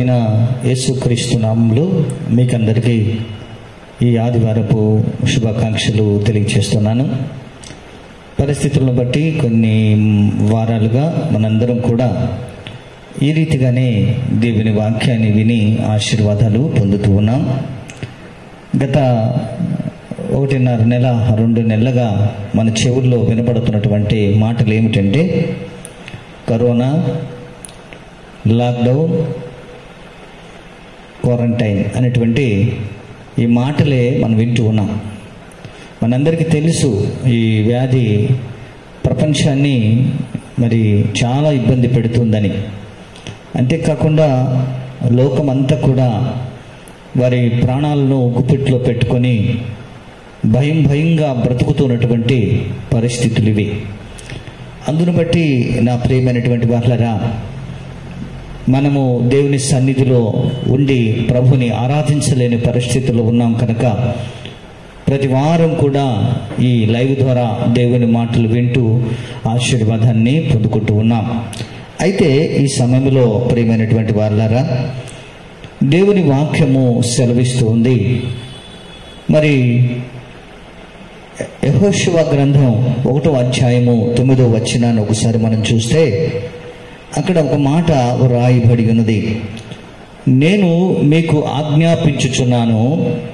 అయిన యేసుక్రీస్తు నామంలో మీకందరికీ ఈ ఆదివారపు శుభాకాంక్షలు తెలియజేస్తున్నాను పరిస్థితులను బట్టి కొన్ని వారాలుగా మనందరం కూడా ఈ రీతిగానే దేవుని వాక్యాన్ని విని ఆశీర్వాదాలు పొందుతూ ఉన్నాం గత ఒకటిన్నర నెల రెండు నెలలుగా మన చెవుల్లో వినపడుతున్నటువంటి మాటలు ఏమిటంటే కరోనా లాక్డౌన్ క్వారంటైన్ అనేటువంటి ఈ మాటలే మనం వింటూ ఉన్నాం మనందరికీ తెలుసు ఈ వ్యాధి ప్రపంచాన్ని మరి చాలా ఇబ్బంది పెడుతుందని అంతేకాకుండా లోకమంతా కూడా వారి ప్రాణాలను గుప్పిట్లో పెట్టుకొని భయం భయంగా బ్రతుకుతున్నటువంటి పరిస్థితులు ఇవి అందును బట్టి నా ప్రియమైనటువంటి వాళ్ళరా మనము దేవుని సన్నిధిలో ఉండి ప్రభుని ఆరాధించలేని పరిస్థితుల్లో ఉన్నాం కనుక ప్రతి వారం కూడా ఈ లైవ్ ద్వారా దేవుని మాటలు వింటూ ఆశీర్వాదాన్ని పొందుకుంటూ ఉన్నాం అయితే ఈ సమయంలో ప్రియమైనటువంటి వాళ్ళారా దేవుని వాక్యము సెలవిస్తూ ఉంది మరి యహోశివ గ్రంథం ఒకటో అధ్యాయము తొమ్మిదో వచ్చినాన్ని ఒకసారి మనం చూస్తే అక్కడ ఒక మాట రాయబడి ఉన్నది నేను మీకు ఆజ్ఞాపించుచున్నాను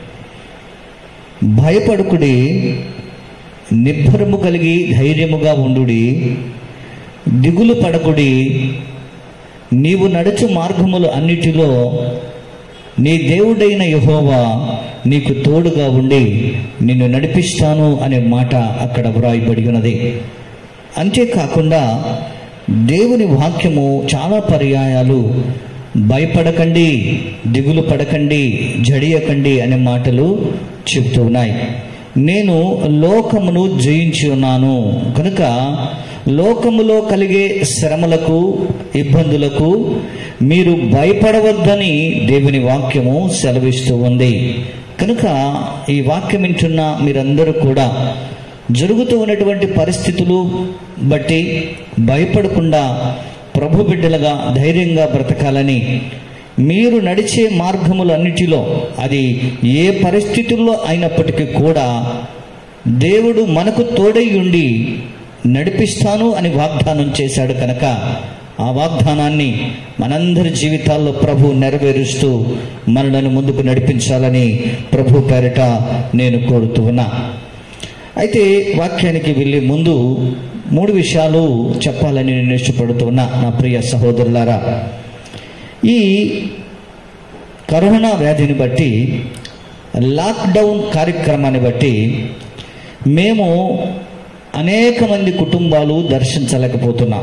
భయపడుకుడి నిబ్బరము కలిగి ధైర్యముగా ఉండుడి దిగులు పడకుడి నీవు నడుచు మార్గములు అన్నిటిలో నీ దేవుడైన యహోవా నీకు తోడుగా ఉండి నిన్ను నడిపిస్తాను అనే మాట అక్కడ వ్రాయబడి ఉన్నది అంతేకాకుండా దేవుని వాక్యము చాలా పర్యాయాలు భయపడకండి దిగులు పడకండి జడియకండి అనే మాటలు చెప్తూ ఉన్నాయి నేను లోకమును జయించి ఉన్నాను కనుక లోకములో కలిగే శ్రమలకు ఇబ్బందులకు మీరు భయపడవద్దని దేవుని వాక్యము సెలవిస్తూ ఉంది కనుక ఈ వాక్యం వింటున్న మీరందరూ కూడా జరుగుతూ ఉన్నటువంటి పరిస్థితులు బట్టి భయపడకుండా ప్రభు బిడ్డలుగా ధైర్యంగా బ్రతకాలని మీరు నడిచే మార్గములన్నిటిలో అది ఏ పరిస్థితుల్లో అయినప్పటికీ కూడా దేవుడు మనకు తోడై ఉండి నడిపిస్తాను అని వాగ్దానం చేశాడు కనుక ఆ వాగ్దానాన్ని మనందరి జీవితాల్లో ప్రభు నెరవేరుస్తూ మనలను ముందుకు నడిపించాలని ప్రభు పేరిట నేను కోరుతూ ఉన్నా అయితే వాక్యానికి వెళ్ళే ముందు మూడు విషయాలు చెప్పాలని నేను ఇష్టపడుతున్నా నా ప్రియ సహోదరులారా ఈ కరోనా వ్యాధిని బట్టి లాక్డౌన్ కార్యక్రమాన్ని బట్టి మేము అనేక మంది కుటుంబాలు దర్శించలేకపోతున్నాం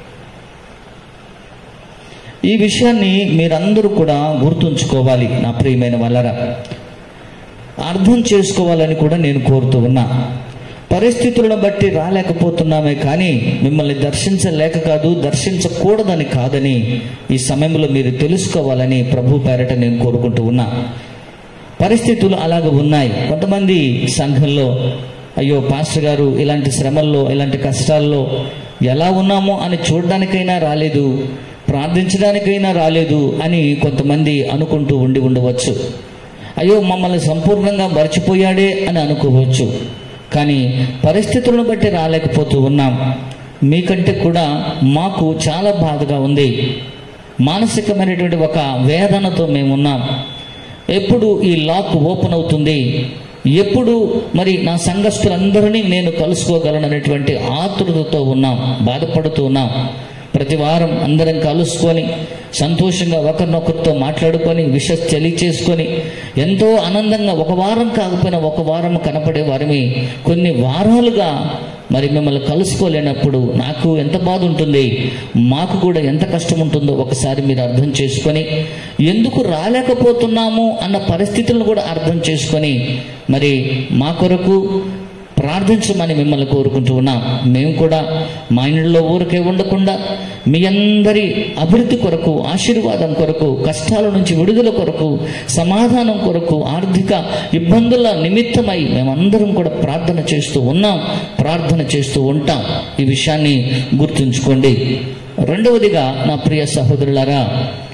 ఈ విషయాన్ని మీరందరూ కూడా గుర్తుంచుకోవాలి నా ప్రియమైన వల్లరా అర్థం చేసుకోవాలని కూడా నేను కోరుతూ ఉన్నా పరిస్థితులను బట్టి రాలేకపోతున్నామే కానీ మిమ్మల్ని దర్శించలేక కాదు దర్శించకూడదని కాదని ఈ సమయంలో మీరు తెలుసుకోవాలని ప్రభు పేరట నేను కోరుకుంటూ ఉన్నా పరిస్థితులు అలాగ ఉన్నాయి కొంతమంది సంఘంలో అయ్యో పాస్టర్ గారు ఇలాంటి శ్రమల్లో ఇలాంటి కష్టాల్లో ఎలా ఉన్నామో అని చూడడానికైనా రాలేదు ప్రార్థించడానికైనా రాలేదు అని కొంతమంది అనుకుంటూ ఉండి ఉండవచ్చు అయ్యో మమ్మల్ని సంపూర్ణంగా మర్చిపోయాడే అని అనుకోవచ్చు కానీ పరిస్థితులను బట్టి రాలేకపోతూ ఉన్నాం మీకంటే కూడా మాకు చాలా బాధగా ఉంది మానసికమైనటువంటి ఒక వేదనతో మేము ఉన్నాం ఎప్పుడు ఈ లాక్ ఓపెన్ అవుతుంది ఎప్పుడు మరి నా సంఘస్థులందరినీ నేను కలుసుకోగలననేటువంటి ఆతృతతో ఉన్నాం బాధపడుతూ ఉన్నాం ప్రతి వారం అందరం కలుసుకొని సంతోషంగా ఒకరినొకరితో మాట్లాడుకొని విష చేసుకొని ఎంతో ఆనందంగా ఒక వారం కాకపోయినా ఒక వారం కనపడే వారిని కొన్ని వారాలుగా మరి మిమ్మల్ని కలుసుకోలేనప్పుడు నాకు ఎంత బాధ ఉంటుంది మాకు కూడా ఎంత కష్టం ఉంటుందో ఒకసారి మీరు అర్థం చేసుకొని ఎందుకు రాలేకపోతున్నాము అన్న పరిస్థితులను కూడా అర్థం చేసుకొని మరి మా కొరకు ప్రార్థించమని మిమ్మల్ని కోరుకుంటూ ఉన్నాం మేము కూడా మా ఇంట్లో ఊరికే ఉండకుండా మీ అందరి అభివృద్ధి కొరకు ఆశీర్వాదం కొరకు కష్టాల నుంచి విడుదల కొరకు సమాధానం కొరకు ఆర్థిక ఇబ్బందుల నిమిత్తమై మేమందరం కూడా ప్రార్థన చేస్తూ ఉన్నాం ప్రార్థన చేస్తూ ఉంటాం ఈ విషయాన్ని గుర్తుంచుకోండి రెండవదిగా నా ప్రియ సహోదరులారా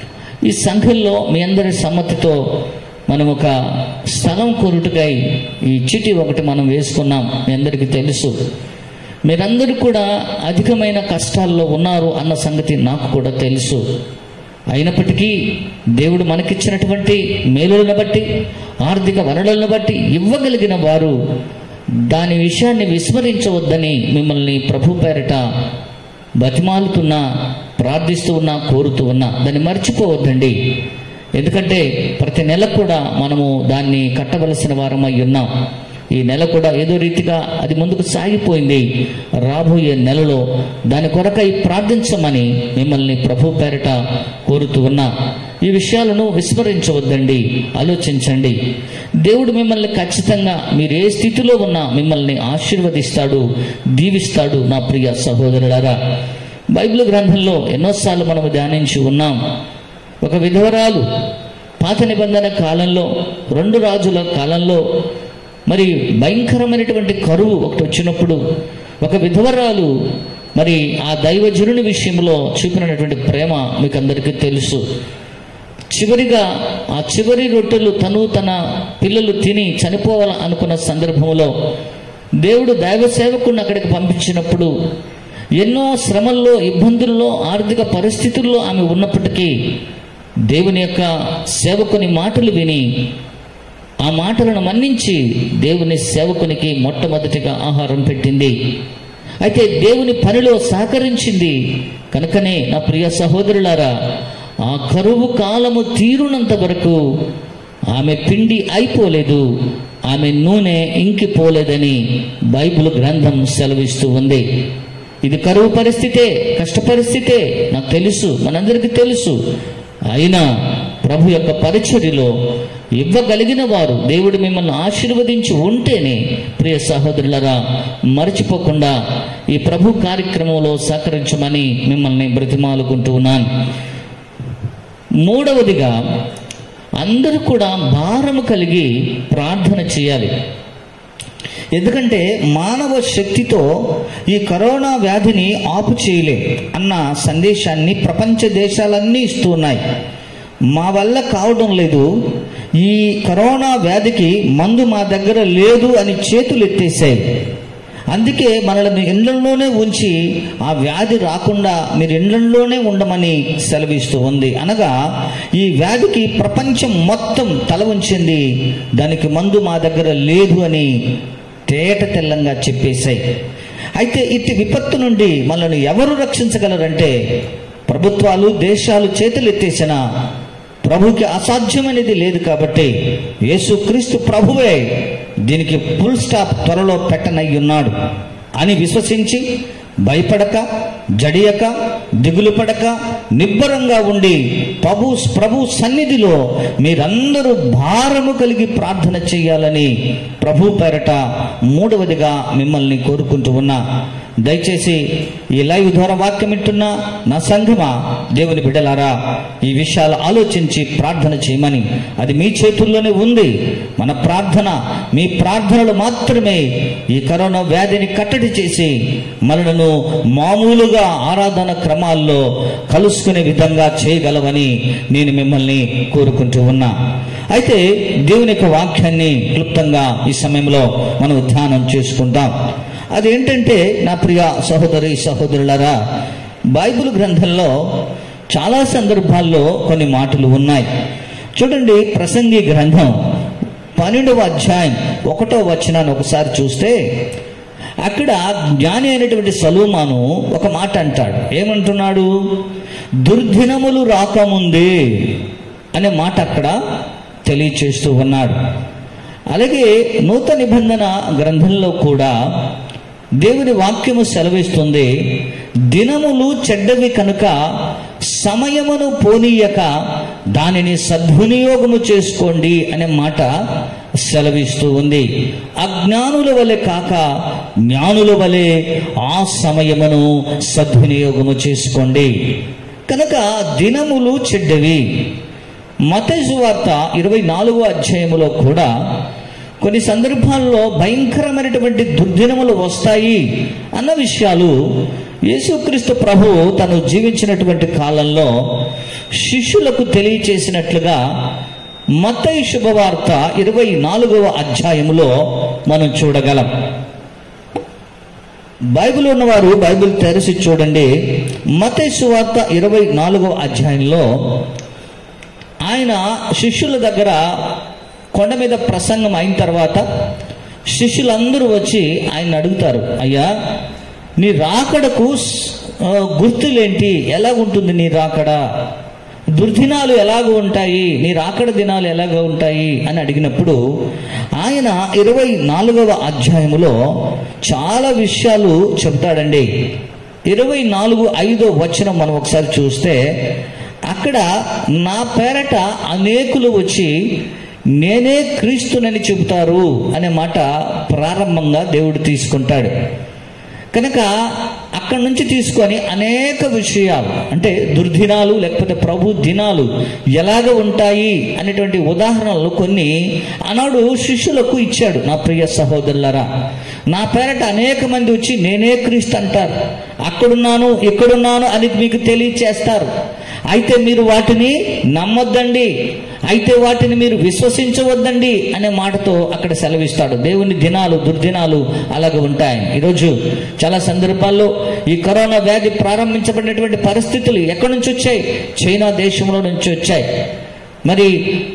ఈ సంఘంలో మీ అందరి సమ్మతితో మనం ఒక స్థలం కొరుటుకై ఈ చిటి ఒకటి మనం వేసుకున్నాం మీ అందరికీ తెలుసు మీరందరూ కూడా అధికమైన కష్టాల్లో ఉన్నారు అన్న సంగతి నాకు కూడా తెలుసు అయినప్పటికీ దేవుడు మనకిచ్చినటువంటి మేలులను బట్టి ఆర్థిక వనరులను బట్టి ఇవ్వగలిగిన వారు దాని విషయాన్ని విస్మరించవద్దని మిమ్మల్ని ప్రభు పేరిట బతిమాలుతున్నా ప్రార్థిస్తూ ఉన్నా కోరుతూ ఉన్నా దాన్ని మర్చిపోవద్దండి ఎందుకంటే ప్రతి నెల కూడా మనము దాన్ని కట్టవలసిన వారమై ఉన్నాం ఈ నెల కూడా ఏదో రీతిగా అది ముందుకు సాగిపోయింది రాబోయే నెలలో దాని కొరకై ప్రార్థించమని మిమ్మల్ని ప్రభు పేరిట కోరుతూ ఉన్నా ఈ విషయాలను విస్మరించవద్దండి ఆలోచించండి దేవుడు మిమ్మల్ని ఖచ్చితంగా మీరు ఏ స్థితిలో ఉన్నా మిమ్మల్ని ఆశీర్వదిస్తాడు దీవిస్తాడు నా ప్రియ సహోదరులారా బైబిల్ గ్రంథంలో ఎన్నోసార్లు మనము ధ్యానించి ఉన్నాం ఒక విధవరాలు పాత నిబంధన కాలంలో రెండు రాజుల కాలంలో మరి భయంకరమైనటువంటి కరువు ఒకటి వచ్చినప్పుడు ఒక విధవరాలు మరి ఆ దైవజనుని విషయంలో చూపినటువంటి ప్రేమ మీకు అందరికీ తెలుసు చివరిగా ఆ చివరి రొట్టెలు తను తన పిల్లలు తిని చనిపోవాలి అనుకున్న సందర్భంలో దేవుడు దైవ సేవకుడిని అక్కడికి పంపించినప్పుడు ఎన్నో శ్రమల్లో ఇబ్బందుల్లో ఆర్థిక పరిస్థితుల్లో ఆమె ఉన్నప్పటికీ దేవుని యొక్క సేవకుని మాటలు విని ఆ మాటలను మన్నించి దేవుని సేవకునికి మొట్టమొదటిగా ఆహారం పెట్టింది అయితే దేవుని పనిలో సహకరించింది కనుకనే నా ప్రియ సహోదరులారా ఆ కరువు కాలము తీరునంత వరకు ఆమె పిండి అయిపోలేదు ఆమె నూనె ఇంకిపోలేదని బైబిల్ గ్రంథం సెలవిస్తూ ఉంది ఇది కరువు పరిస్థితే కష్ట పరిస్థితే నాకు తెలుసు మనందరికీ తెలుసు అయినా ప్రభు యొక్క పరిచర్యలో ఇవ్వగలిగిన వారు దేవుడు మిమ్మల్ని ఆశీర్వదించి ఉంటేనే ప్రియ సహోదరులరా మర్చిపోకుండా ఈ ప్రభు కార్యక్రమంలో సహకరించమని మిమ్మల్ని బ్రతిమాలుకుంటూ ఉన్నాను మూడవదిగా అందరూ కూడా భారము కలిగి ప్రార్థన చేయాలి ఎందుకంటే మానవ శక్తితో ఈ కరోనా వ్యాధిని ఆపు చేయలే అన్న సందేశాన్ని ప్రపంచ దేశాలన్నీ ఇస్తూ ఉన్నాయి మా వల్ల కావడం లేదు ఈ కరోనా వ్యాధికి మందు మా దగ్గర లేదు అని చేతులు ఎత్తేసాయి అందుకే మనల్ని ఇండ్లలోనే ఉంచి ఆ వ్యాధి రాకుండా మీరు ఇండ్లలోనే ఉండమని సెలవిస్తూ ఉంది అనగా ఈ వ్యాధికి ప్రపంచం మొత్తం తల ఉంచింది దానికి మందు మా దగ్గర లేదు అని తేట తెల్లంగా చెప్పేశాయి అయితే ఇట్టి విపత్తు నుండి మనల్ని ఎవరు రక్షించగలరంటే ప్రభుత్వాలు దేశాలు చేతులు ఎత్తేసిన ప్రభుకి అసాధ్యమనేది లేదు కాబట్టి యేసుక్రీస్తు ప్రభువే దీనికి ఫుల్ స్టాప్ త్వరలో పెట్టనై ఉన్నాడు అని విశ్వసించి భయపడక జడియక దిగులు పడక నిబ్బరంగా ఉండి ప్రభు ప్రభు సన్నిధిలో మీరందరూ భారము కలిగి ప్రార్థన చేయాలని ప్రభు పేరట మూడవదిగా మిమ్మల్ని కోరుకుంటూ ఉన్నా దయచేసి ఈ లైవ్ ద్వారా వాక్యం వింటున్న నా సంఘమా దేవుని బిడ్డలారా ఈ విషయాలు ఆలోచించి ప్రార్థన చేయమని అది మీ చేతుల్లోనే ఉంది మన ప్రార్థన మీ ప్రార్థనలు మాత్రమే ఈ కరోనా వ్యాధిని కట్టడి చేసి మనలను మామూలుగా ఆరాధన క్రమాల్లో కలుసుకునే విధంగా చేయగలవని నేను మిమ్మల్ని కోరుకుంటూ ఉన్నా అయితే దేవుని యొక్క వాక్యాన్ని క్లుప్తంగా ఈ సమయంలో మనం ధ్యానం చేసుకుందాం అదేంటంటే నా ప్రియ సహోదరి సహోదరులరా బైబిల్ గ్రంథంలో చాలా సందర్భాల్లో కొన్ని మాటలు ఉన్నాయి చూడండి ప్రసంగి గ్రంథం పన్నెండవ అధ్యాయం ఒకటో వచనాన్ని ఒకసారి చూస్తే అక్కడ జ్ఞాని అయినటువంటి సలోమాను ఒక మాట అంటాడు ఏమంటున్నాడు దుర్దినములు రాకముందే అనే మాట అక్కడ తెలియచేస్తూ ఉన్నాడు అలాగే నూతన నిబంధన గ్రంథంలో కూడా దేవుని వాక్యము సెలవిస్తుంది దినములు చెడ్డవి కనుక సమయమును పోనీయక దానిని సద్వినియోగము చేసుకోండి అనే మాట సెలవిస్తూ ఉంది అజ్ఞానుల వలె కాక జ్ఞానుల వలె ఆ సమయమును సద్వినియోగము చేసుకోండి కనుక దినములు చెడ్డవి మతజు వార్త ఇరవై నాలుగో అధ్యాయములో కూడా కొన్ని సందర్భాల్లో భయంకరమైనటువంటి దుర్దినములు వస్తాయి అన్న విషయాలు యేసుక్రీస్తు ప్రభు తను జీవించినటువంటి కాలంలో శిష్యులకు తెలియచేసినట్లుగా మత్తయి శుభవార్త ఇరవై నాలుగవ అధ్యాయములో మనం చూడగలం బైబిల్ ఉన్నవారు బైబిల్ తెరిచి చూడండి మత్తయి సువార్త ఇరవై నాలుగవ అధ్యాయంలో ఆయన శిష్యుల దగ్గర కొండ మీద ప్రసంగం అయిన తర్వాత శిష్యులందరూ వచ్చి ఆయన అడుగుతారు అయ్యా నీ రాకడకు ఆ, గుర్తులేంటి ఎలా ఉంటుంది నీ రాకడ దుర్దినాలు ఎలాగ ఉంటాయి నీ రాకడ దినాలు ఎలాగ ఉంటాయి అని అడిగినప్పుడు ఆయన ఇరవై నాలుగవ అధ్యాయములో చాలా విషయాలు చెప్తాడండి ఇరవై నాలుగు ఐదో వచనం మనం ఒకసారి చూస్తే అక్కడ నా పేరట అనేకులు వచ్చి నేనే క్రీస్తునని చెబుతారు అనే మాట ప్రారంభంగా దేవుడు తీసుకుంటాడు కనుక అక్కడి నుంచి తీసుకొని అనేక విషయాలు అంటే దుర్దినాలు లేకపోతే ప్రభు దినాలు ఎలాగ ఉంటాయి అనేటువంటి ఉదాహరణలు కొన్ని ఆనాడు శిష్యులకు ఇచ్చాడు నా ప్రియ సహోదరులరా నా పేరట అనేక మంది వచ్చి నేనే క్రీస్తు అంటారు అక్కడున్నాను ఇక్కడున్నాను అని మీకు తెలియచేస్తారు అయితే మీరు వాటిని నమ్మొద్దండి అయితే వాటిని మీరు విశ్వసించవద్దండి అనే మాటతో అక్కడ సెలవిస్తాడు దేవుని దినాలు దుర్దినాలు అలాగే ఉంటాయి ఈరోజు చాలా సందర్భాల్లో ఈ కరోనా వ్యాధి ప్రారంభించబడినటువంటి పరిస్థితులు ఎక్కడి నుంచి వచ్చాయి చైనా దేశంలో నుంచి వచ్చాయి మరి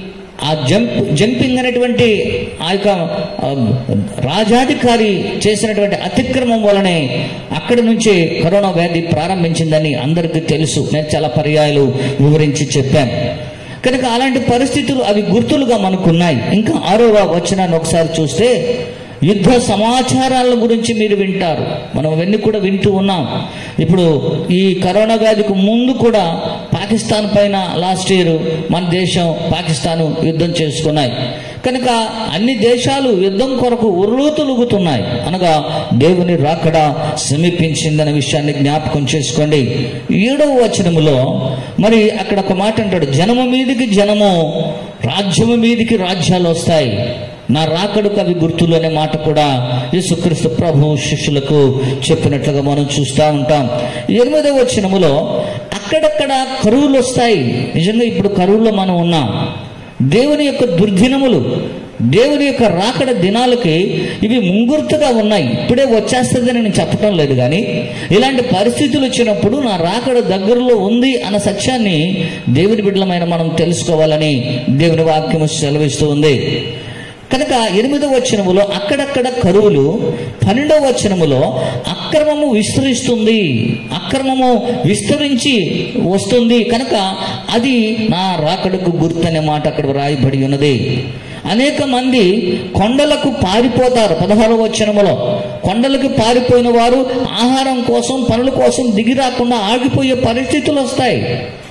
ఆ జంప్ జంపింగ్ అనేటువంటి ఆ యొక్క ఆ, రాజాధికారి చేసినటువంటి అతిక్రమం వలనే అక్కడి నుంచే కరోనా వ్యాధి ప్రారంభించిందని అందరికీ తెలుసు నేను చాలా పర్యాయాలు వివరించి చెప్పాను కనుక అలాంటి పరిస్థితులు అవి గుర్తులుగా మనకున్నాయి ఇంకా ఆరవ వచనాన్ని ఒకసారి చూస్తే యుద్ధ సమాచారాల గురించి మీరు వింటారు మనం అవన్నీ కూడా వింటూ ఉన్నాం ఇప్పుడు ఈ కరోనా వ్యాధికి ముందు కూడా పాకిస్తాన్ పైన లాస్ట్ ఇయర్ మన దేశం పాకిస్తాన్ యుద్ధం చేసుకున్నాయి కనుక అన్ని దేశాలు యుద్ధం కొరకు ఉర్లూతులుగుతున్నాయి అనగా దేవుని రాకడ సమీపించిందనే విషయాన్ని జ్ఞాపకం చేసుకోండి ఏడవ వచనములో మరి అక్కడ ఒక మాట అంటాడు జనము మీదికి జనము రాజ్యము మీదికి రాజ్యాలు వస్తాయి నా రాకడుకు అవి గుర్తులు అనే మాట కూడా యేసుక్రీస్తు ప్రభు శిష్యులకు చెప్పినట్లుగా మనం చూస్తూ ఉంటాం ఎనిమిదవ వచనములో అక్కడక్కడ కరువులు వస్తాయి నిజంగా ఇప్పుడు కరువులో మనం ఉన్నాం దేవుని యొక్క దుర్దినములు దేవుని యొక్క రాకడ దినాలకి ఇవి ముంగుర్తుగా ఉన్నాయి ఇప్పుడే వచ్చేస్తుందని నేను చెప్పటం లేదు కానీ ఇలాంటి పరిస్థితులు వచ్చినప్పుడు నా రాకడ దగ్గరలో ఉంది అన్న సత్యాన్ని దేవుని బిడ్డలమైన మనం తెలుసుకోవాలని దేవుని వాక్యము సెలవిస్తూ ఉంది కనుక ఎనిమిదవ వచనములో అక్కడక్కడ కరువులు పన్నెండవ వచనములో అక్రమము విస్తరిస్తుంది అక్రమము విస్తరించి వస్తుంది కనుక అది నా రాకడకు గుర్తనే మాట అక్కడ వ్రాయబడి ఉన్నది అనేక మంది కొండలకు పారిపోతారు పదహారవ వచనములో కొండలకు పారిపోయిన వారు ఆహారం కోసం పనుల కోసం దిగి రాకుండా ఆగిపోయే పరిస్థితులు వస్తాయి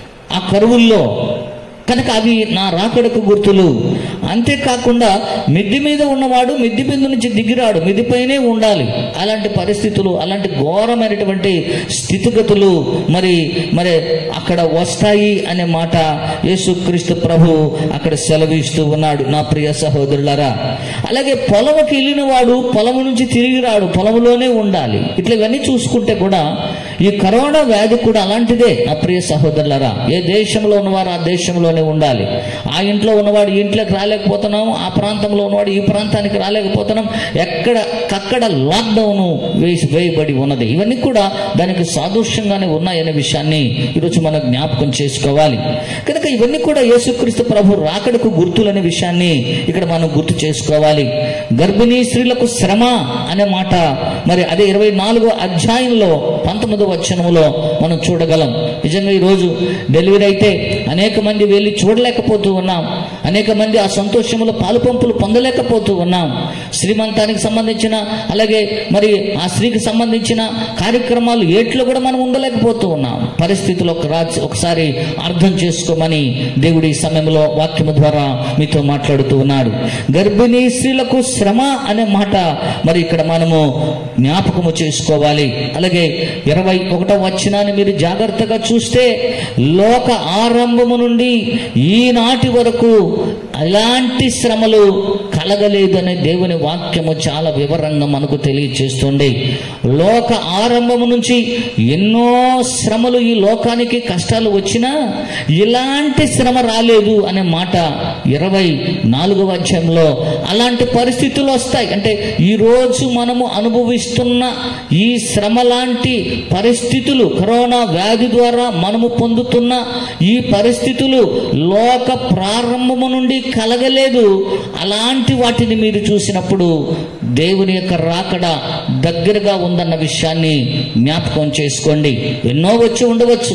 ఆ కరువుల్లో కనుక అవి నా రాకడకు గుర్తులు అంతేకాకుండా మిద్ది మీద ఉన్నవాడు మిద్ది మీద నుంచి దిగిరాడు మిద్దిపైనే ఉండాలి అలాంటి పరిస్థితులు అలాంటి ఘోరమైనటువంటి స్థితిగతులు మరి మరి అక్కడ వస్తాయి అనే మాట యేసుక్రీస్తు ప్రభు అక్కడ సెలవిస్తూ ఉన్నాడు నా ప్రియ సహోదరులారా అలాగే పొలముకి వెళ్ళిన వాడు పొలము నుంచి తిరిగి రాడు పొలములోనే ఉండాలి ఇట్లా ఇవన్నీ చూసుకుంటే కూడా ఈ కరోనా వ్యాధి కూడా అలాంటిదే నా ప్రియ సహోదరులారా ఏ దేశంలో ఉన్నవారు ఆ దేశంలోనే ఉండాలి ఆ ఇంట్లో ఉన్నవాడు ఈ ఇంట్లోకి రాలేకపోతున్నాం ఆ ప్రాంతంలో ఉన్నవాడు ఈ ప్రాంతానికి రాలేకపోతున్నాం ఎక్కడ కక్కడ లాక్డౌన్ వేసి వేయబడి ఉన్నది ఇవన్నీ కూడా దానికి సాదృశ్యంగానే ఉన్నాయనే విషయాన్ని ఈరోజు మనం జ్ఞాపకం చేసుకోవాలి కనుక ఇవన్నీ కూడా యేసుక్రీస్తు ప్రభు రాకడకు గుర్తులనే విషయాన్ని ఇక్కడ మనం గుర్తు చేసుకోవాలి గర్భిణీ స్త్రీలకు శ్రమ అనే మాట మరి అదే ఇరవై నాలుగో అధ్యాయంలో పంతొమ్మిదో వచనములో మనం చూడగలం నిజంగా ఈరోజు డెలివరీ అయితే అనేక మంది వెళ్ళి చూడలేకపోతూ ఉన్నాం అనేక మంది ఆ సంతోషంలో పాలు పంపులు పొందలేకపోతూ ఉన్నాం శ్రీమంతానికి సంబంధించిన అలాగే మరి ఆ స్త్రీకి సంబంధించిన కార్యక్రమాలు ఏట్లో కూడా మనం ఉండలేకపోతూ ఉన్నాం పరిస్థితులు ఒక రాజ్- ఒకసారి అర్థం చేసుకోమని దేవుడి ఈ సమయంలో వాక్యము ద్వారా మీతో మాట్లాడుతూ ఉన్నాడు గర్భిణీ స్త్రీలకు శ్రమ అనే మాట మరి ఇక్కడ మనము జ్ఞాపకము చేసుకోవాలి అలాగే ఇరవై ఒకటో వచ్చినాన్ని మీరు జాగ్రత్తగా చూస్తే లోక ఆరంభము నుండి ఈనాటి వరకు ఎలాంటి శ్రమలు కలగలేదనే దేవుని వాక్యము చాలా వివరంగా మనకు తెలియచేస్తుంది లోక ఆరంభము నుంచి ఎన్నో శ్రమలు ఈ లోకానికి కష్టాలు వచ్చినా ఇలాంటి శ్రమ రాలేదు అనే మాట ఇరవై నాలుగవ అధ్యాయంలో అలాంటి పరిస్థితులు వస్తాయి అంటే ఈరోజు మనము అనుభవిస్తున్న ఈ శ్రమ లాంటి పరిస్థితులు కరోనా వ్యాధి ద్వారా మనము పొందుతున్న ఈ పరిస్థితులు లోక ప్రారంభము నుండి కలగలేదు అలాంటి వాటిని మీరు చూసినప్పుడు దేవుని యొక్క రాకడ దగ్గరగా ఉందన్న విషయాన్ని జ్ఞాపకం చేసుకోండి ఎన్నో వచ్చి ఉండవచ్చు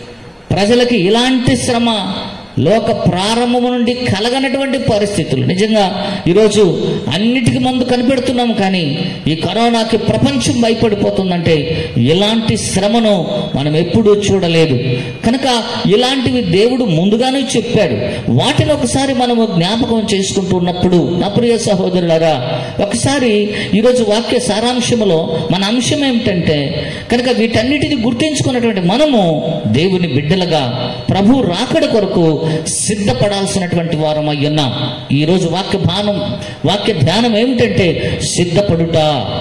ప్రజలకి ఇలాంటి శ్రమ లోక ప్రారంభము నుండి కలగనటువంటి పరిస్థితులు నిజంగా ఈరోజు అన్నిటికీ ముందు కనిపెడుతున్నాం కానీ ఈ కరోనాకి ప్రపంచం భయపడిపోతుందంటే ఇలాంటి శ్రమను మనం ఎప్పుడూ చూడలేదు కనుక ఇలాంటివి దేవుడు ముందుగానే చెప్పాడు వాటిని ఒకసారి మనము జ్ఞాపకం చేసుకుంటున్నప్పుడు నా ప్రియ సహోదరులారా ఒకసారి ఈరోజు వాక్య సారాంశములో మన అంశం ఏమిటంటే కనుక వీటన్నిటిని గుర్తించుకున్నటువంటి మనము దేవుని బిడ్డలుగా ప్రభు రాకడ కొరకు సిద్ధపడాల్సినటువంటి వారం అయి ఉన్నాం ఈరోజు వాక్య భానం వాక్య ధ్యానం ఏమిటంటే సిద్ధపడుట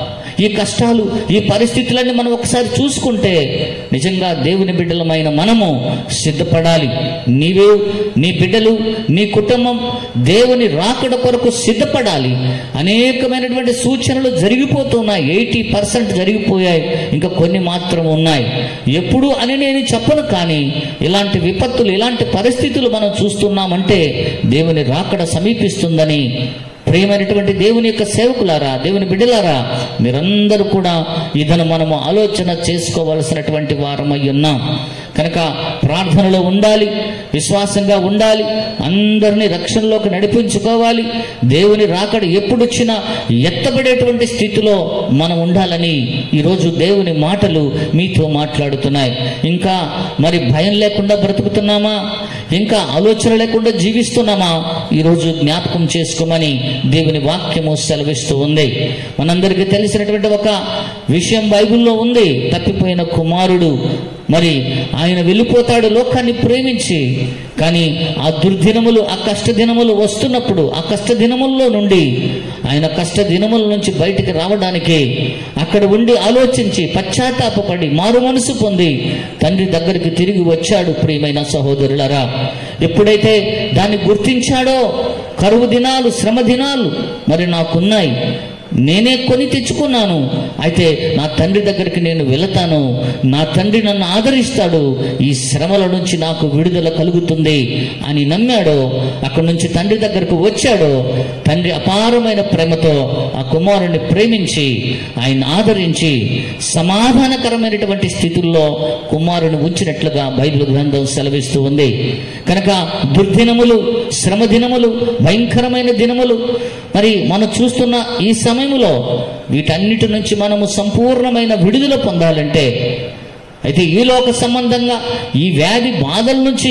ఈ కష్టాలు ఈ పరిస్థితులన్నీ మనం ఒకసారి చూసుకుంటే నిజంగా దేవుని బిడ్డలమైన మనము సిద్ధపడాలి నీవే నీ బిడ్డలు నీ కుటుంబం దేవుని రాకడ కొరకు సిద్ధపడాలి అనేకమైనటువంటి సూచనలు జరిగిపోతున్నాయి ఎయిటీ పర్సెంట్ జరిగిపోయాయి ఇంకా కొన్ని మాత్రం ఉన్నాయి ఎప్పుడు అని నేను చెప్పను కానీ ఇలాంటి విపత్తులు ఇలాంటి పరిస్థితులు మనం చూస్తున్నామంటే దేవుని రాకడ సమీపిస్తుందని ప్రియమైనటువంటి దేవుని యొక్క సేవకులారా దేవుని బిడ్డలారా మీరందరూ కూడా ఇదను మనము ఆలోచన చేసుకోవలసినటువంటి వారమై ఉన్నాం కనుక ప్రార్థనలో ఉండాలి విశ్వాసంగా ఉండాలి అందరినీ రక్షణలోకి నడిపించుకోవాలి దేవుని రాకడ ఎప్పుడొచ్చినా ఎత్తబడేటువంటి స్థితిలో మనం ఉండాలని ఈరోజు దేవుని మాటలు మీతో మాట్లాడుతున్నాయి ఇంకా మరి భయం లేకుండా బ్రతుకుతున్నామా ఇంకా ఆలోచన లేకుండా జీవిస్తున్నామా ఈరోజు జ్ఞాపకం చేసుకోమని దేవుని వాక్యము సెలవిస్తూ ఉంది మనందరికీ తెలిసినటువంటి ఒక విషయం బైబిల్లో ఉంది తప్పిపోయిన కుమారుడు మరి ఆయన వెళ్ళిపోతాడు లోకాన్ని ప్రేమించి కానీ ఆ దుర్దినములు ఆ కష్ట దినములు వస్తున్నప్పుడు ఆ కష్ట దినముల్లో నుండి ఆయన కష్ట దినముల నుంచి బయటికి రావడానికి అక్కడ ఉండి ఆలోచించి పశ్చాత్తాపపడి మారు మనసు పొంది తండ్రి దగ్గరికి తిరిగి వచ్చాడు ప్రియమైన సహోదరులరా ఎప్పుడైతే దాన్ని గుర్తించాడో కరువు దినాలు శ్రమ దినాలు మరి నాకున్నాయి నేనే కొని తెచ్చుకున్నాను అయితే నా తండ్రి దగ్గరికి నేను వెళతాను నా తండ్రి నన్ను ఆదరిస్తాడు ఈ శ్రమల నుంచి నాకు విడుదల కలుగుతుంది అని నమ్మాడో అక్కడి నుంచి తండ్రి దగ్గరకు వచ్చాడో తండ్రి అపారమైన ప్రేమతో ఆ కుమారుని ప్రేమించి ఆయన ఆదరించి సమాధానకరమైనటువంటి స్థితుల్లో కుమారుని ఉంచినట్లుగా బైబిల్ గ్రంథం సెలవిస్తూ ఉంది కనుక దుర్దినములు శ్రమ దినములు భయంకరమైన దినములు మరి మనం చూస్తున్న ఈ సమయంలో వీటన్నిటి నుంచి మనము సంపూర్ణమైన విడుదల పొందాలంటే అయితే ఈ లోక సంబంధంగా ఈ వ్యాధి బాధల నుంచి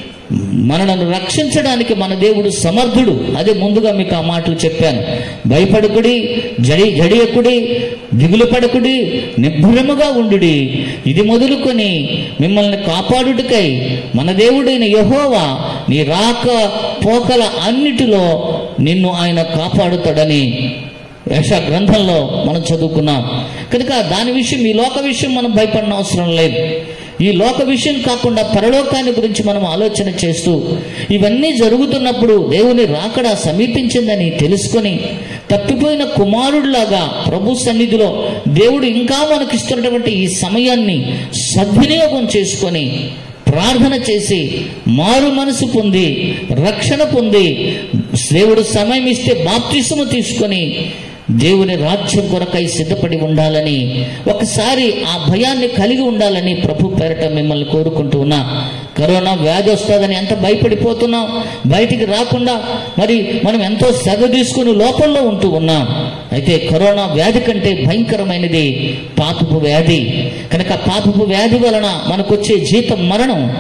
మనలను రక్షించడానికి మన దేవుడు సమర్థుడు అదే ముందుగా మీకు ఆ మాటలు చెప్పాను భయపడకుడి జడి జడియకుడి దిగులు పడకుడి నిబ్బరముగా ఉండుడి ఇది మొదలుకొని మిమ్మల్ని కాపాడుటకై మన దేవుడైన యహోవా నీ రాక పోకల అన్నిటిలో నిన్ను ఆయన కాపాడుతాడని యశ గ్రంథంలో మనం చదువుకున్నాం కనుక దాని విషయం ఈ లోక విషయం మనం భయపడిన అవసరం లేదు ఈ లోక విషయం కాకుండా పరలోకాన్ని గురించి మనం ఆలోచన చేస్తూ ఇవన్నీ జరుగుతున్నప్పుడు దేవుని రాకడ సమీపించిందని తెలుసుకొని తప్పిపోయిన కుమారుడిలాగా ప్రభు సన్నిధిలో దేవుడు ఇంకా మనకిస్తున్నటువంటి ఈ సమయాన్ని సద్వినియోగం చేసుకొని ప్రార్థన చేసి మారు మనసు పొంది రక్షణ పొంది దేవుడు సమయం ఇస్తే బాప్తిసము తీసుకొని దేవుని రాజ్యం కొరకై సిద్ధపడి ఉండాలని ఒకసారి ఆ భయాన్ని కలిగి ఉండాలని ప్రభు పేరట మిమ్మల్ని కోరుకుంటూ ఉన్నా కరోనా వ్యాధి వస్తుందని ఎంత భయపడిపోతున్నాం బయటికి రాకుండా మరి మనం ఎంతో శ్రద్ధ తీసుకుని లోపల్లో ఉంటూ ఉన్నాం అయితే కరోనా వ్యాధి కంటే భయంకరమైనది పాపపు వ్యాధి కనుక పాపపు వ్యాధి వలన మనకొచ్చే జీతం మరణం ఆ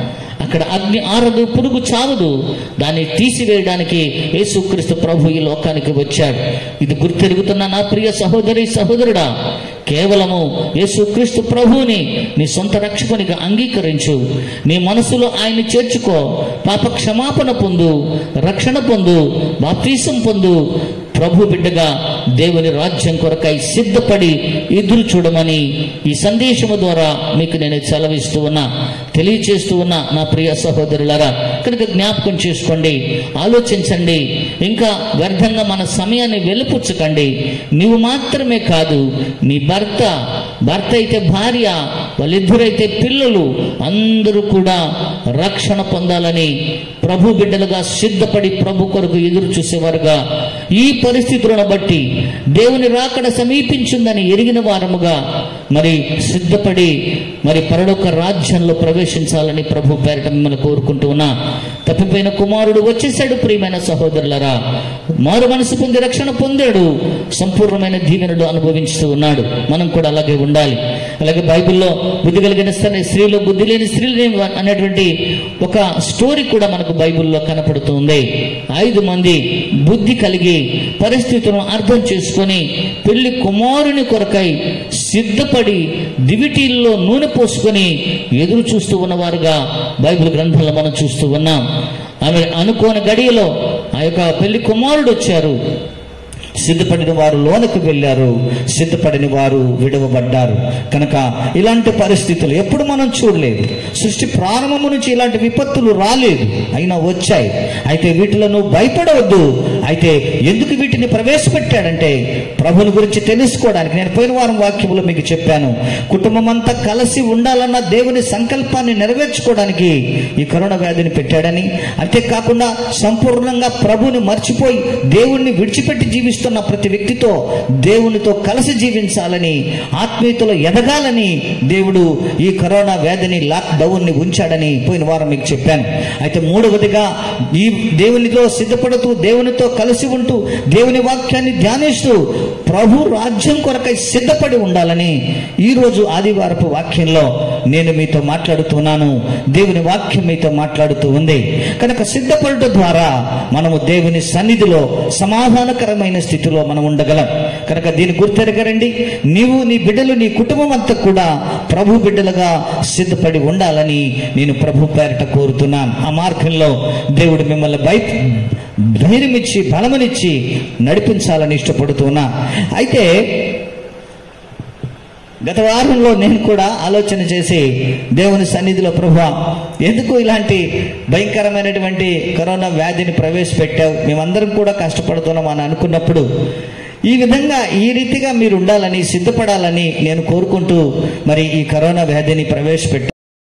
అక్కడ అగ్ని ఆరదు పురుగు చావదు దాన్ని తీసివేయడానికి యేసుక్రీస్తు ప్రభు ఈ లోకానికి వచ్చాడు ఇది గుర్తెరుగుతున్న నా ప్రియ సహోదరి సహోదరుడా కేవలము యేసుక్రీస్తు ప్రభువుని నీ సొంత రక్షకునిగా అంగీకరించు నీ మనసులో ఆయన్ని చేర్చుకో పాప క్షమాపణ పొందు రక్షణ పొందు బాప్తీసం పొందు ప్రభు బిడ్డగా దేవుని రాజ్యం కొరకై సిద్ధపడి ఎదురు చూడమని ఈ సందేశము ద్వారా మీకు నేను సెలవిస్తూ ఉన్నా తెలియచేస్తూ ఉన్నా నా ప్రియ సహోదరులారా కనుక జ్ఞాపకం చేసుకోండి ఆలోచించండి ఇంకా వ్యర్థంగా మన సమయాన్ని వెలుపుచ్చకండి నీవు మాత్రమే కాదు నీ భర్త భర్త అయితే భార్య వాళ్ళిద్దరైతే పిల్లలు అందరూ కూడా రక్షణ పొందాలని ప్రభు బిడ్డలుగా సిద్ధపడి ప్రభు కొరకు ఎదురు చూసేవారుగా ఈ పరిస్థితులను బట్టి దేవుని రాకడ సమీపించిందని ఎరిగిన వారముగా మరి సిద్ధపడి మరి పరలోక రాజ్యంలో ప్రవేశించాలని ప్రభు పేరట మిమ్మల్ని కోరుకుంటూ ఉన్నా తప్పిపోయిన కుమారుడు వచ్చేసాడు ప్రియమైన సహోదరులరా మారు మనసు పొంది రక్షణ పొందాడు సంపూర్ణమైన దీవెనలు అనుభవించుతూ ఉన్నాడు మనం కూడా అలాగే ఉండాలి అలాగే బైబిల్లో బుద్ధి కలిగిన స్త్రీ- స్త్రీలు బుద్ధి లేని స్త్రీలు అనేటువంటి ఒక స్టోరీ కూడా మనకు బైబిల్లో కనపడుతుంది ఐదు మంది బుద్ధి కలిగి పరిస్థితులను అర్థం చేసుకొని పెళ్లి కుమారుని కొరకై సిద్ధపడి దివిటీల్లో నూనె పోసుకొని ఎదురు చూస్తూ ఉన్నవారుగా బైబిల్ గ్రంథంలో మనం చూస్తూ ఉన్నాం ఆమె అనుకోని గడియలో ఆ యొక్క పెళ్లి కుమారుడు వచ్చారు సిద్ధపడిన వారు లోనికి వెళ్ళారు సిద్ధపడిన వారు విడవబడ్డారు కనుక ఇలాంటి పరిస్థితులు ఎప్పుడు మనం చూడలేదు సృష్టి ప్రారంభము నుంచి ఇలాంటి విపత్తులు రాలేదు అయినా వచ్చాయి అయితే వీటిలో నువ్వు భయపడవద్దు అయితే ఎందుకు వీటిని ప్రవేశపెట్టాడంటే ప్రభుని గురించి తెలుసుకోవడానికి నేను పోయిన వారం వాక్యములో మీకు చెప్పాను కుటుంబం అంతా కలిసి ఉండాలన్న దేవుని సంకల్పాన్ని నెరవేర్చుకోవడానికి ఈ కరోనా వ్యాధిని పెట్టాడని అంతేకాకుండా సంపూర్ణంగా ప్రభుని మర్చిపోయి దేవుణ్ణి విడిచిపెట్టి జీవిస్తున్న ప్రతి వ్యక్తితో దేవునితో కలిసి జీవించాలని ఆత్మీయతలో ఎదగాలని దేవుడు ఈ కరోనా వ్యాధిని లాక్ డౌన్ ని ఉంచాడని పోయిన వారం మీకు చెప్పాను అయితే మూడవదిగా ఈ దేవునితో సిద్ధపడుతూ దేవునితో కలిసి ఉంటూ దేవుని వాక్యాన్ని ధ్యానిస్తూ ప్రభు రాజ్యం కొరకై సిద్ధపడి ఉండాలని ఈ రోజు ఆదివారపు వాక్యంలో నేను మీతో మాట్లాడుతున్నాను దేవుని వాక్యం మీతో మాట్లాడుతూ ఉంది కనుక సిద్ధపడట ద్వారా మనము దేవుని సన్నిధిలో సమాధానకరమైన స్థితిలో మనం ఉండగలం కనుక దీని గుర్తెరగరండి నీవు నీ బిడ్డలు నీ కుటుంబం అంతా కూడా ప్రభు బిడ్డలుగా సిద్ధపడి ఉండాలని నేను ప్రభు పేరిట కోరుతున్నాను ఆ మార్గంలో దేవుడు మిమ్మల్ని బై ధైర్యమిచ్చి బలమనిచ్చి నడిపించాలని ఇష్టపడుతున్నా అయితే గత వారంలో నేను కూడా ఆలోచన చేసి దేవుని సన్నిధిలో ప్రభా ఎందుకు ఇలాంటి భయంకరమైనటువంటి కరోనా వ్యాధిని ప్రవేశపెట్టావు మేమందరం కూడా కష్టపడుతున్నాం అని అనుకున్నప్పుడు ఈ విధంగా ఈ రీతిగా మీరు ఉండాలని సిద్ధపడాలని నేను కోరుకుంటూ మరి ఈ కరోనా వ్యాధిని ప్రవేశపెట్టాను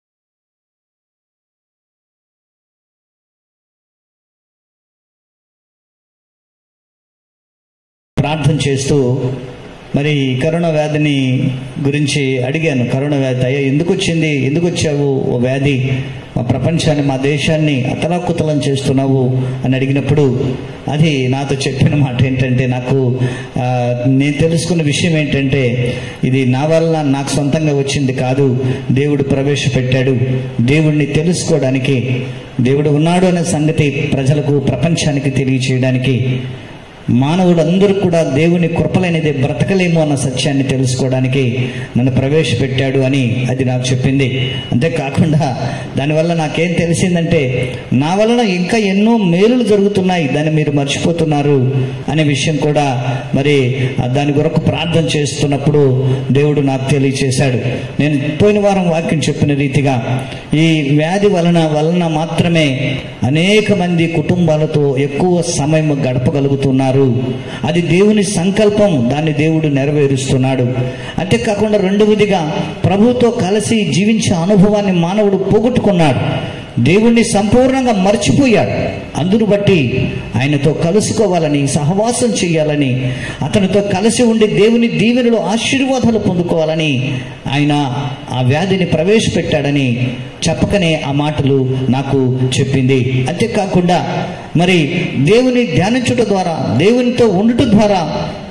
ప్రార్థన చేస్తూ మరి ఈ కరోనా వ్యాధిని గురించి అడిగాను కరోనా వ్యాధి అయ్యా ఎందుకు వచ్చింది ఎందుకు వచ్చావు ఓ వ్యాధి మా ప్రపంచాన్ని మా దేశాన్ని అతలాకుతలం చేస్తున్నావు అని అడిగినప్పుడు అది నాతో చెప్పిన మాట ఏంటంటే నాకు ఆ, నేను తెలుసుకున్న విషయం ఏంటంటే ఇది నా వల్ల నాకు సొంతంగా వచ్చింది కాదు దేవుడు ప్రవేశపెట్టాడు దేవుడిని తెలుసుకోవడానికి దేవుడు ఉన్నాడు అనే సంగతి ప్రజలకు ప్రపంచానికి తెలియచేయడానికి మానవుడు అందరూ కూడా దేవుని కృపలైనది బ్రతకలేము అన్న సత్యాన్ని తెలుసుకోవడానికి నన్ను ప్రవేశపెట్టాడు అని అది నాకు చెప్పింది అంతేకాకుండా దానివల్ల నాకేం తెలిసిందంటే నా వలన ఇంకా ఎన్నో మేలులు జరుగుతున్నాయి దాన్ని మీరు మర్చిపోతున్నారు అనే విషయం కూడా మరి ఆ దాని కొరకు ప్రార్థన చేస్తున్నప్పుడు దేవుడు నాకు తెలియచేశాడు నేను పోయిన వారం వాక్యం చెప్పిన రీతిగా ఈ వ్యాధి వలన వలన మాత్రమే అనేక మంది కుటుంబాలతో ఎక్కువ సమయం గడపగలుగుతున్నారు అది దేవుని సంకల్పం దాన్ని దేవుడు నెరవేరుస్తున్నాడు అంతేకాకుండా రెండవదిగా ప్రభుతో కలిసి జీవించే అనుభవాన్ని మానవుడు పోగొట్టుకున్నాడు దేవుణ్ణి సంపూర్ణంగా మర్చిపోయాడు అందును బట్టి ఆయనతో కలుసుకోవాలని సహవాసం చేయాలని అతనితో కలిసి ఉండి దేవుని దీవెనలు ఆశీర్వాదాలు పొందుకోవాలని ఆయన ఆ వ్యాధిని ప్రవేశపెట్టాడని చెప్పకనే ఆ మాటలు నాకు చెప్పింది అంతేకాకుండా మరి దేవుని ధ్యానించుట ద్వారా దేవునితో ఉండుట ద్వారా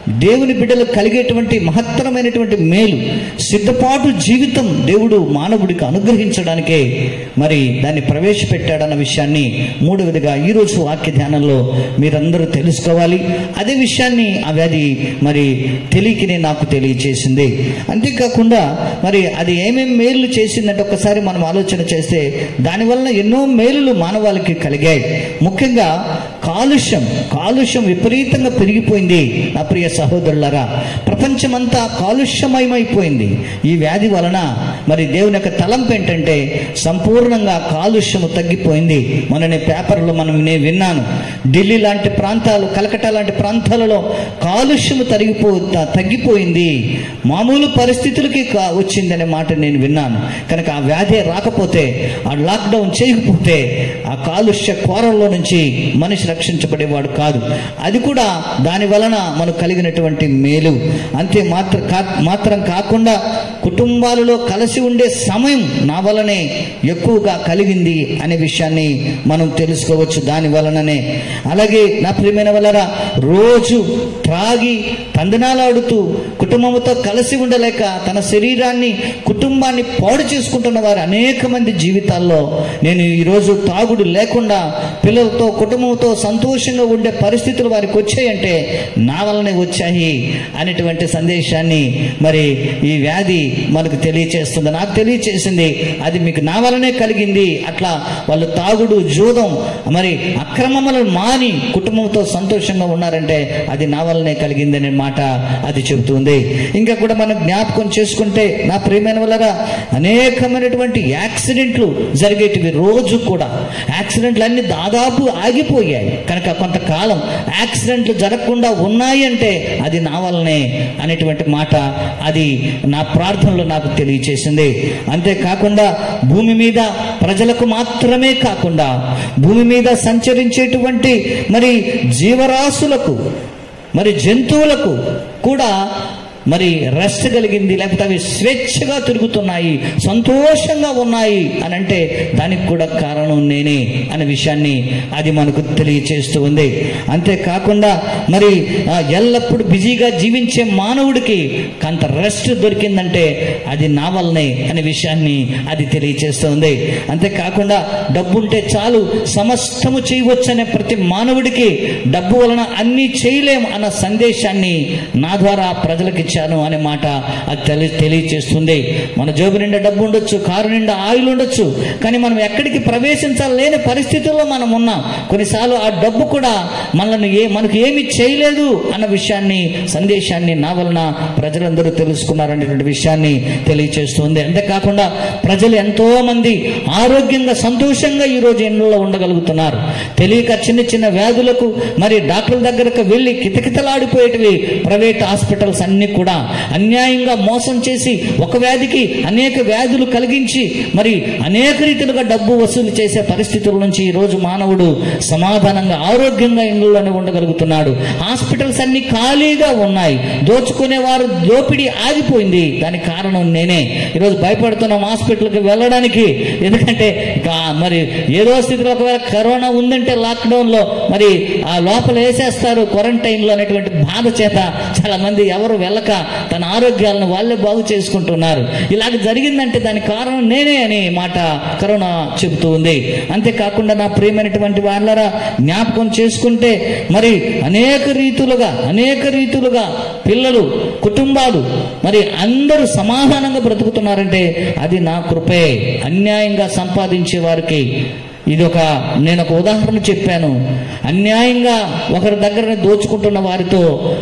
దేవుని బిడ్డలకు కలిగేటువంటి మహత్తరమైనటువంటి మేలు సిద్ధపాటు జీవితం దేవుడు మానవుడికి అనుగ్రహించడానికే మరి దాన్ని ప్రవేశపెట్టాడన్న విషయాన్ని మూడవదిగా ఈరోజు వాక్య ధ్యానంలో మీరందరూ తెలుసుకోవాలి అదే విషయాన్ని ఆ వ్యాధి మరి తెలియకనే నాకు తెలియచేసింది అంతేకాకుండా మరి అది ఏమేం మేలు చేసిందంటే ఒక్కసారి మనం ఆలోచన చేస్తే దానివల్ల ఎన్నో మేలులు మానవాళికి కలిగాయి ముఖ్యంగా కాలుష్యం కాలుష్యం విపరీతంగా పెరిగిపోయింది నా ప్రియ సహోదరులరా ప్రపంచమంతా కాలుష్యమయమైపోయింది ఈ వ్యాధి వలన మరి దేవుని యొక్క తలంపు ఏంటంటే సంపూర్ణంగా కాలుష్యము తగ్గిపోయింది మొన్ననే పేపర్లో మనం నేను విన్నాను ఢిల్లీ లాంటి ప్రాంతాలు కలకటా లాంటి ప్రాంతాలలో కాలుష్యము తరిగిపో త- తగ్గిపోయింది మామూలు పరిస్థితులకి కా- వచ్చిందనే మాట నేను విన్నాను కనుక ఆ వ్యాధి రాకపోతే ఆ లాక్డౌన్ చేయకపోతే ఆ కాలుష్య కోరల్లో నుంచి మనిషి రక్షించబడేవాడు కాదు అది కూడా దాని వలన మనకు కలిగినటువంటి మేలు అంతే మాత్ర కా- మాత్రం కాకుండా కుటుంబాలలో కలిసి ఉండే సమయం నా వలనే ఎక్కువగా కలిగింది అనే విషయాన్ని మనం తెలుసుకోవచ్చు దాని వలననే అలాగే నా ప్రియమైన వలన రోజు త్రాగి తందనాలాడుతూ కుటుంబంతో కలిసి ఉండలేక తన శరీరాన్ని కుటుంబాన్ని పాడు చేసుకుంటున్న వారు అనేక మంది జీవితాల్లో నేను ఈరోజు తాగుడు లేకుండా పిల్లలతో కుటుంబంతో సంతోషంగా ఉండే పరిస్థితులు వారికి వచ్చాయంటే నా వలనే వచ్చాయి అనేటువంటి సందేశాన్ని మరి ఈ వ్యాధి మనకు తెలియచేస్తుంది నాకు తెలియచేసింది అది మీకు నా వలనే కలిగింది అట్లా వాళ్ళు తాగుడు జూదం మరి అక్రమములను మాని కుటుంబంతో సంతోషంగా ఉన్నారంటే అది నా వలనే కలిగింది అనే మాట అది చెబుతుంది ఇంకా కూడా మనం జ్ఞాపకం చేసుకుంటే నా ప్రియమైన వల్ల అనేకమైనటువంటి యాక్సిడెంట్లు జరిగేటివి రోజు కూడా యాక్సిడెంట్లు అన్ని దాదాపు ఆగిపోయాయి కనుక కొంతకాలం యాక్సిడెంట్లు జరగకుండా ఉన్నాయి అంటే అది నా వల్లనే అనేటువంటి మాట అది నా ప్రార్థనలో నాకు తెలియచేసింది అంతేకాకుండా భూమి మీద ప్రజలకు మాత్రమే కాకుండా భూమి మీద సంచరించేటువంటి మరి జీవరాశులకు మరి జంతువులకు కూడా మరి రెస్ట్ కలిగింది లేకపోతే అవి స్వేచ్ఛగా తిరుగుతున్నాయి సంతోషంగా ఉన్నాయి అని అంటే దానికి కూడా కారణం నేనే అనే విషయాన్ని అది మనకు తెలియచేస్తూ ఉంది అంతేకాకుండా మరి ఆ, ఎల్లప్పుడూ బిజీగా జీవించే మానవుడికి కొంత రెస్ట్ దొరికిందంటే అది నా వల్లనే అనే విషయాన్ని అది తెలియచేస్తుంది అంతేకాకుండా డబ్బు ఉంటే చాలు సమస్తము చేయవచ్చనే ప్రతి మానవుడికి డబ్బు వలన అన్నీ చేయలేం అన్న సందేశాన్ని నా ద్వారా ప్రజలకు ఇచ్చాను అనే మాట అది తెలి తెలియచేస్తుంది మన జోబు నిండా డబ్బు ఉండొచ్చు కారు నిండా ఆయిల్ ఉండొచ్చు కానీ మనం ఎక్కడికి ప్రవేశించలేని పరిస్థితుల్లో మనం ఉన్నాం కొన్నిసార్లు ఆ డబ్బు కూడా మనల్ని ఏ మనకు ఏమి చేయలేదు అన్న విషయాన్ని సందేశాన్ని నా వలన ప్రజలందరూ తెలుసుకున్నారనేటువంటి విషయాన్ని తెలియచేస్తుంది అంతేకాకుండా ప్రజలు ఎంతో మంది ఆరోగ్యంగా సంతోషంగా ఈ రోజు ఇళ్ళలో ఉండగలుగుతున్నారు తెలియక చిన్న చిన్న వ్యాధులకు మరి డాక్టర్ల దగ్గరకు వెళ్ళి కితకితలాడిపోయేటివి ప్రైవేట్ హాస్పిటల్స్ అన్ని కూడా అన్యాయంగా మోసం చేసి ఒక వ్యాధికి అనేక వ్యాధులు కలిగించి మరి అనేక రీతిలుగా డబ్బు వసూలు చేసే పరిస్థితుల నుంచి ఈ రోజు మానవుడు సమాధానంగా ఆరోగ్యంగా ఇళ్ళలోనే ఉండగలుగుతున్నాడు హాస్పిటల్స్ అన్ని ఖాళీగా ఉన్నాయి దోచుకునే వారు దోపిడీ ఆగిపోయింది దానికి కారణం నేనే ఈరోజు భయపడుతున్నాం హాస్పిటల్కి వెళ్ళడానికి ఎందుకంటే ఇక మరి ఏదో స్థితిలో ఒకవేళ కరోనా ఉందంటే లాక్డౌన్ లో మరి ఆ లోపల వేసేస్తారు క్వారంటైన్ లో అనేటువంటి బాధ చేత చాలా మంది ఎవరు వెళ్ళక తన ఆరోగ్యాలను వాళ్ళే బాగు చేసుకుంటున్నారు ఇలాగ జరిగిందంటే దానికి కారణం నేనే అని మాట కరోనా చెబుతూ ఉంది అంతేకాకుండా నా ప్రియమైనటువంటి వాళ్ళరా జ్ఞాపకం చేసుకుంటే మరి అనేక రీతులుగా అనేక రీతులుగా పిల్లలు కుటుంబాలు మరి అందరూ సమాధానంగా బ్రతుకుతున్నారంటే అది నా కృపే అన్యాయంగా సంపాదించే వారికి ఇది ఒక నేను ఒక ఉదాహరణ చెప్పాను అన్యాయంగా ఒకరి దగ్గర దోచుకుంటున్న వారితో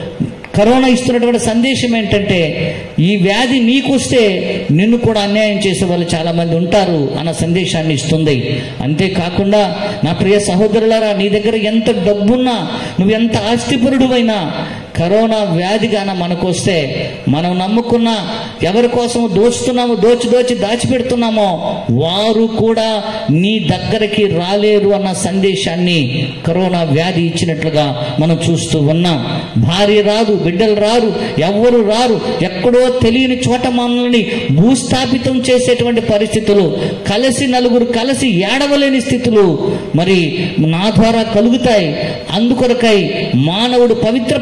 కరోనా ఇస్తున్నటువంటి సందేశం ఏంటంటే ఈ వ్యాధి నీకొస్తే నిన్ను కూడా అన్యాయం చేసే వాళ్ళు చాలా మంది ఉంటారు అన్న సందేశాన్ని ఇస్తుంది అంతేకాకుండా నా ప్రియ సహోదరులారా నీ దగ్గర ఎంత డబ్బున్నా నువ్వు ఎంత ఆస్తిపరుడువైనా కరోనా వ్యాధిగాన మనకు వస్తే మనం నమ్ముకున్న ఎవరి కోసం దోచుతున్నామో దోచి దోచి దాచిపెడుతున్నామో వారు కూడా నీ దగ్గరికి రాలేరు అన్న సందేశాన్ని కరోనా వ్యాధి ఇచ్చినట్లుగా మనం చూస్తూ ఉన్నాం భార్య రాదు బిడ్డలు రారు ఎవ్వరు రారు ఎక్కడో తెలియని చోట మనల్ని భూస్థాపితం చేసేటువంటి పరిస్థితులు కలిసి నలుగురు కలిసి ఏడవలేని స్థితులు మరి నా ద్వారా కలుగుతాయి అందుకొరకై మానవుడు పవిత్రపరచడానికి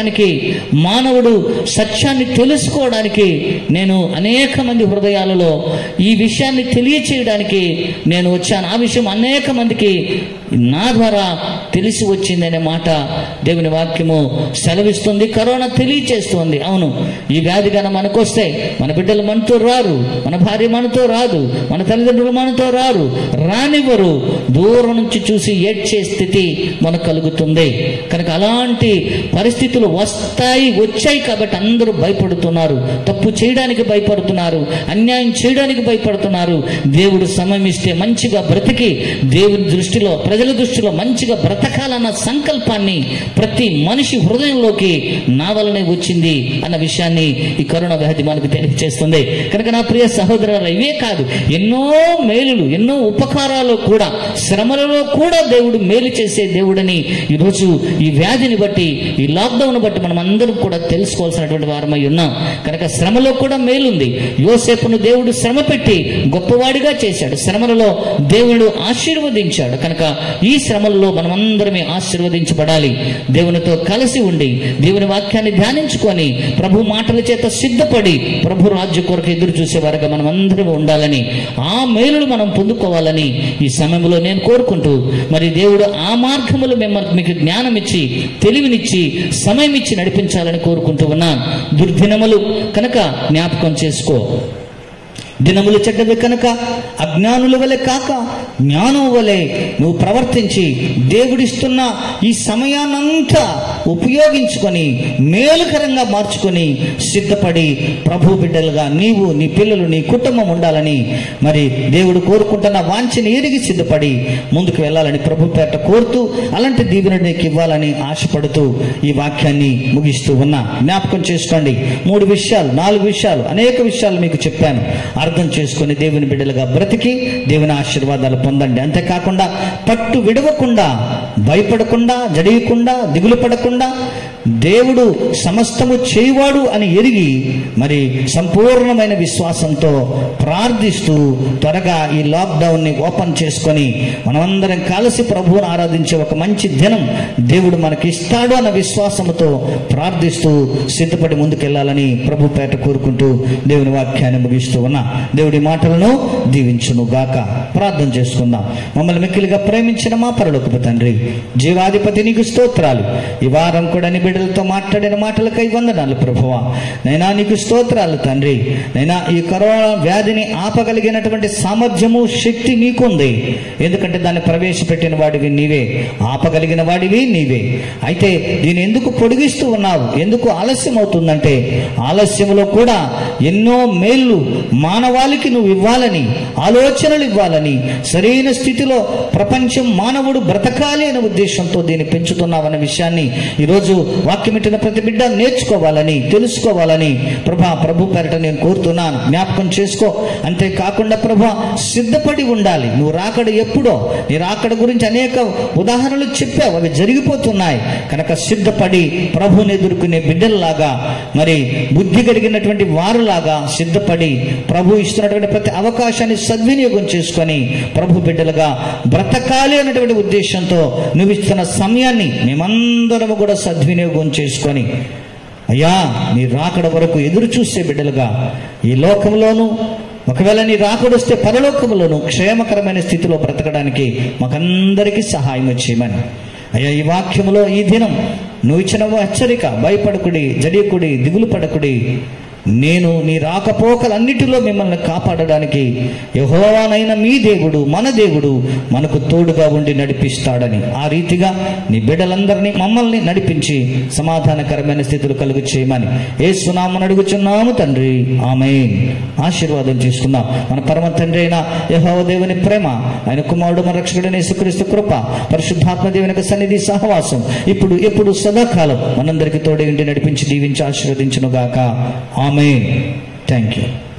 చేయడానికి మానవుడు సత్యాన్ని తెలుసుకోవడానికి నేను అనేక మంది హృదయాలలో ఈ విషయాన్ని తెలియచేయడానికి నేను వచ్చాను ఆ విషయం అనేక మందికి నా ద్వారా తెలిసి వచ్చిందనే మాట దేవుని వాక్యము సెలవిస్తుంది కరోనా తెలియచేస్తుంది అవును ఈ వ్యాధి కనుక మనకు వస్తే మన బిడ్డలు మనతో రారు మన భార్య మనతో రాదు మన తల్లిదండ్రులు మనతో రారు రానివ్వరు దూరం నుంచి చూసి ఏడ్చే స్థితి మనకు కలుగుతుంది కనుక అలాంటి పరిస్థితులు వస్తాయి వచ్చాయి కాబట్టి అందరూ భయపడుతున్నారు తప్పు చేయడానికి భయపడుతున్నారు అన్యాయం చేయడానికి భయపడుతున్నారు దేవుడు సమయం ఇస్తే మంచిగా బ్రతికి దేవుని దృష్టిలో ప్రజల దృష్టిలో మంచిగా బ్రతకాలన్న సంకల్పాన్ని ప్రతి మనిషి హృదయంలోకి నా వలనే వచ్చింది అన్న విషయాన్ని ఈ కరోనా వ్యాధి మనకు తెలియజేస్తుంది కనుక నా ప్రియ సహోదరులు ఇవే కాదు ఎన్నో మేలులు ఎన్నో ఉపకారాలు కూడా శ్రమలలో కూడా దేవుడు మేలు చేసే దేవుడని ఈరోజు ఈ వ్యాధిని బట్టి ఈ లాక్డౌన్ బట్టి మనం అందరం కూడా తెలుసుకోవాల్సినటువంటి వారమై ఉన్నాం కనుక శ్రమలో కూడా మేలుంది యోసేపును దేవుడు శ్రమ పెట్టి గొప్పవాడిగా చేశాడు శ్రమలలో దేవుడు ఆశీర్వదించాడు కనుక ఈ శ్రమలలో మనమందరమే ఆశీర్వదించబడాలి దేవునితో కలిసి ఉండి దేవుని వాక్యాన్ని ధ్యానించుకొని ప్రభు మాటల చేత సిద్ధపడి ప్రభు రాజ్య కొరకు ఎదురు చూసే వారుగా మనం అందరం ఉండాలని ఆ మేలులు మనం పొందుకోవాలని ఈ సమయంలో నేను కోరుకుంటూ మరి దేవుడు ఆ మార్గములు మిమ్మల్ని మీకు జ్ఞానం ఇచ్చి తెలివినిచ్చి సమయం ఇచ్చి నడిపించాలని కోరుకుంటూ ఉన్నాను దుర్దినములు కనుక జ్ఞాపకం చేసుకో దినములు చెడ్డవి కనుక అజ్ఞానుల వలె కాక జ్ఞానం వలె నువ్వు ప్రవర్తించి దేవుడిస్తున్న ఈ సమయాన్నంతా ఉపయోగించుకొని మేలుకరంగా మార్చుకొని సిద్ధపడి ప్రభు బిడ్డలుగా నీవు నీ పిల్లలు నీ కుటుంబం ఉండాలని మరి దేవుడు కోరుకుంటున్న వాంఛని ఎరిగి సిద్ధపడి ముందుకు వెళ్ళాలని ప్రభు పేట కోరుతూ అలాంటి దీవెన నీకు ఇవ్వాలని ఆశపడుతూ ఈ వాక్యాన్ని ముగిస్తూ ఉన్నా జ్ఞాపకం చేసుకోండి మూడు విషయాలు నాలుగు విషయాలు అనేక విషయాలు మీకు చెప్పాను అర్థం చేసుకొని దేవుని బిడ్డలుగా బ్రతికి దేవుని ఆశీర్వాదాలు పొందండి అంతేకాకుండా పట్టు విడవకుండా భయపడకుండా జడియకుండా దిగులు పడకుండా దేవుడు సమస్తము చేయవాడు అని ఎరిగి మరి సంపూర్ణమైన విశ్వాసంతో ప్రార్థిస్తూ త్వరగా ఈ లాక్డౌన్ని ఓపెన్ చేసుకొని మనమందరం కలిసి ప్రభువును ఆరాధించే ఒక మంచి దినం దేవుడు మనకి ఇస్తాడు అన్న విశ్వాసంతో ప్రార్థిస్తూ సిద్ధపడి ముందుకెళ్లాలని ప్రభు పేట కోరుకుంటూ దేవుని వాక్యాన్ని ముగిస్తూ ఉన్నా దేవుడి మాటలను దీవించును గాక ప్రార్థన చేసుకుందాం మమ్మల్ని మిక్కిలిగా ప్రేమించిన మా పరలోకపు తండ్రి జీవాధిపతి నీకు స్తోత్రాలు ఈ వారం కూడా నీ బిడ్డలతో మాట్లాడిన మాటలకై వందనాలు ప్రభువా నైనా నీకు స్తోత్రాలు తండ్రి నైనా ఈ కరోనా వ్యాధిని ఆపగలిగినటువంటి సామర్థ్యము శక్తి నీకుంది ఎందుకంటే దాన్ని ప్రవేశపెట్టిన వాడివి నీవే ఆపగలిగిన వాడివి నీవే అయితే దీన్ని ఎందుకు పొడిగిస్తూ ఉన్నావు ఎందుకు ఆలస్యం అవుతుందంటే ఆలస్యంలో కూడా ఎన్నో మేళ్ళు మానవాళికి నువ్వు ఇవ్వాలని ఆలోచనలు ఇవ్వాలని సరైన స్థితిలో ప్రపంచం మానవుడు బ్రతకాలి అనే ఉద్దేశంతో దీన్ని పెంచుతున్నావన్న విషయాన్ని ఈరోజు వాక్యమిట్టిన ప్రతి బిడ్డ నేర్చుకోవాలని తెలుసుకోవాలని ప్రభా ప్రభు పేరట నేను కోరుతున్నాను జ్ఞాపకం చేసుకో అంతేకాకుండా ప్రభా సిద్ధపడి ఉండాలి నువ్వు రాకడ ఎప్పుడో నీ రాకడ గురించి అనేక ఉదాహరణలు చెప్పావు అవి జరిగిపోతున్నాయి కనుక సిద్ధపడి ప్రభుని ఎదుర్కొనే బిడ్డల్లాగా మరి బుద్ధి కలిగినటువంటి వారులాగా సిద్ధపడి ప్రభు ఇస్తున్నటువంటి ప్రతి అవకాశాన్ని సద్వినియోగం చేసుకొని ప్రభు బిడ్డలుగా బ్రతకాలి అన్నటువంటి ఉద్దేశంతో నువ్వు ఇస్తున్న సమయాన్ని మేమందరము కూడా సద్వినియోగం చేసుకొని అయ్యా నీ రాకడ వరకు ఎదురు చూసే బిడ్డలుగా ఈ లోకంలోనూ ఒకవేళ నీ రాకడొస్తే పరలోకములోను క్షేమకరమైన స్థితిలో బ్రతకడానికి మాకందరికీ సహాయం చేయమని అయ్యా ఈ వాక్యములో ఈ దినం నువ్వు ఇచ్చిన హెచ్చరిక భయపడకుడి జడియకుడి దిగులు పడకుడి నేను నీ రాకపోకలన్నిటిలో మిమ్మల్ని కాపాడడానికి యహోవానైన మీ దేవుడు మన దేవుడు మనకు తోడుగా ఉండి నడిపిస్తాడని ఆ రీతిగా నీ బిడ్డలందరినీ మమ్మల్ని నడిపించి సమాధానకరమైన స్థితులు కలుగు చేయమని ఏ సునామను అడుగుచున్నాము తండ్రి ఆమె ఆశీర్వాదం చేసుకుందాం మన పరమ తండ్రి అయిన యహోవ దేవుని ప్రేమ ఆయన కుమారుడు మన రక్షకుడైన యేసుక్రీస్తు కృప పరిశుద్ధాత్మ దేవుని యొక్క సన్నిధి సహవాసం ఇప్పుడు ఎప్పుడు సదాకాలం మనందరికీ తోడే ఉండి నడిపించి దీవించి ఆశీర్వదించును గాక ఆమె థ్యాంక్ యూ